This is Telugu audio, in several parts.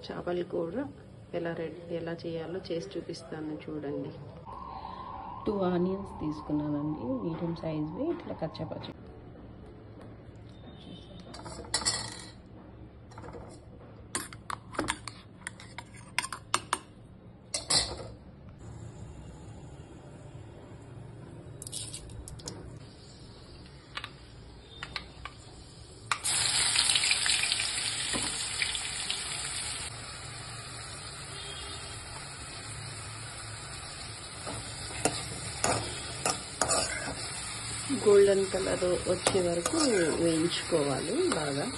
చేపల కూర ఎలా రెడీ ఎలా చేయాలో చేసి చూపిస్తాను చూడండి టూ ఆనియన్స్ తీసుకున్నానండి మీడియం సైజ్వి ఇట్లా కచ్చాపచ్చ గోల్డెన్ కలర్ వచ్చే వరకు వేయించుకోవాలి బాగా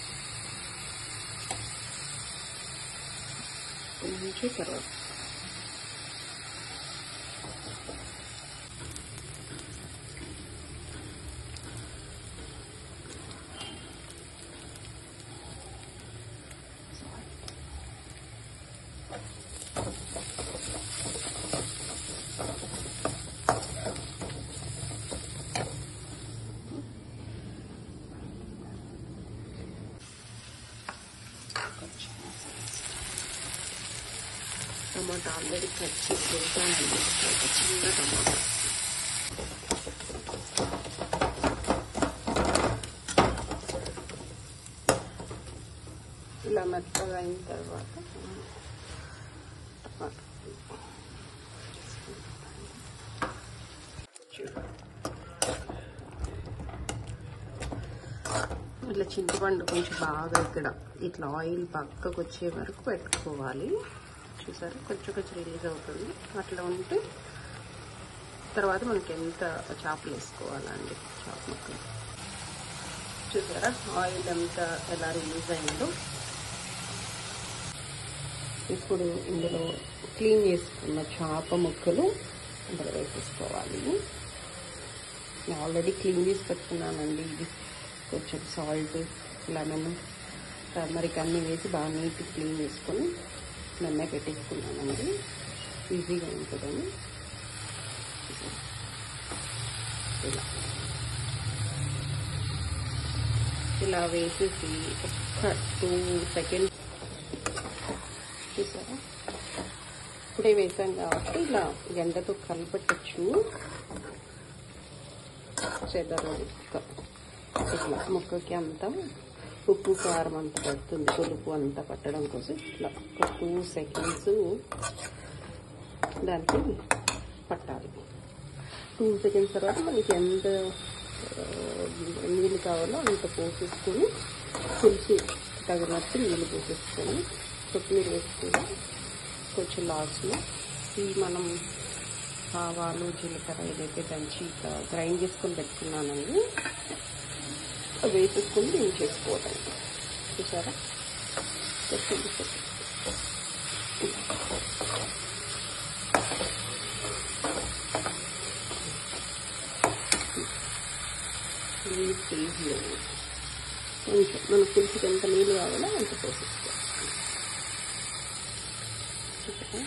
వేయించి తర్వాత టమాటా ఆల్రెడీ కట్ చేసి పెట్టానండి ఒక చిన్న టమాటా ఇలా మెత్తగా అయిన తర్వాత టమాటా ఇట్లా చింతపండు కొంచెం బాగా ఇక్కడ ఇట్లా ఆయిల్ పక్కకు వచ్చే వరకు పెట్టుకోవాలి చూసారా కొంచెం కొంచెం రిలీజ్ అవుతుంది అట్లా ఉంటే తర్వాత మనకి ఎంత చేపలు వేసుకోవాలండి చేప ముక్కలు చూసారా ఆయిల్ ఎంత ఎలా రిలీజ్ అయిందో ఇప్పుడు ఇందులో క్లీన్ చేసుకున్న చేప ముక్కలు అందులో వేసేసుకోవాలి నేను ఆల్రెడీ క్లీన్ చేసి పెట్టుకున్నానండి ఇది కొంచెం సాల్ట్ లెమన్ టర్మరిక్ అన్నీ వేసి బాగా నీట్గా క్లీన్ చేసుకొని నన్నే పెట్టేసుకున్నానండి ఈజీగా ఉంటుందని ఇలా ఇలా వేసేసి ఒక్క టూ సెకండ్స్ చూసారా ఇప్పుడే వేసాం కాబట్టి ఇలా గంటతో కలిపెట్టచ్చు చెదరు ఇట్లా ముక్కకి అంతా ఉప్పు కారం అంతా పడుతుంది పులుపు అంతా పట్టడం కోసం ఇట్లా ఒక టూ సెకండ్స్ దానికి పట్టాలి టూ సెకండ్స్ తర్వాత మనకి ఎంత ఆ, నీళ్ళు కావాలో అంత పోసేసుకొని పులుసు తగినట్టు నీళ్ళు పోసేసుకొని కొత్తిమీర వేసుకొని కొంచెం లాస్ట్లో ఈ మనం ఆవాలు జీలకర్ర ఏదైతే దంచి ఇట్లా గ్రైండ్ చేసుకొని పెట్టుకున్నానండి అవి వేసేసుకొని దించేసుకోవటం చూసారా చెప్పండి నీళ్ళు తీయలేదు కొంచెం మన పులుసుకి ఎంత నీళ్ళు కావాలో అంత పోసేసుకోవాలి చూసారా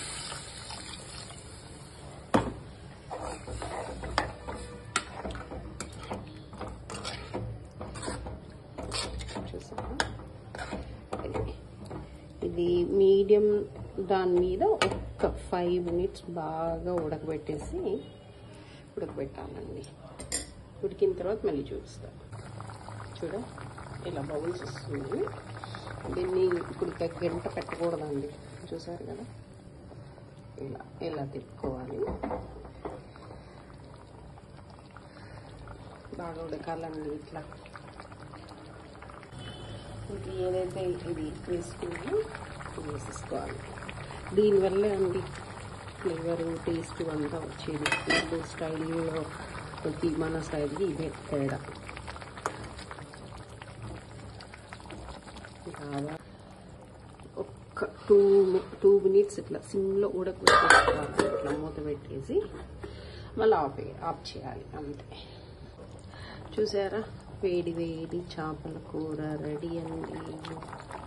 చూసారా ఇది- ఇది మీడియం దాని మీద ఒక్క ఫైవ్ మినిట్స్ బాగా ఉడకబెట్టేసి ఉడకబెట్టాలండి ఉడికిన తర్వాత మళ్ళీ చూపిస్తా చూడ ఇలా బౌల్స్ వస్తుంది దీన్ని ఇప్పుడు గంట పెట్టకూడదండి చూసారు కదా ఇలా ఇలా తిప్పుకోవాలి బాగా ఉడకాలండి ఇట్లా ఇంక ఏదైతే ఇది వేసుకున్నామో ఇది వేసేసుకోవాలి దీనివల్ల అండి ఫ్లేవర్ టేస్ట్ అంతా వచ్చేది ఇప్పుడు స్టైల్లో ప్రతి మన స్టైల్కి ఇదే తేడా బాగా ఒక్క టూ టూ మినిట్స్ ఇట్లా సిమ్లో ఉడకబెట్టేసుకోవాలి ఇట్లా మూత పెట్టేసి మళ్ళీ ఆఫ్ ఆఫ్ చేయాలి అంతే చూసారా వేడి వేడి చేపల కూర రెడీ అండి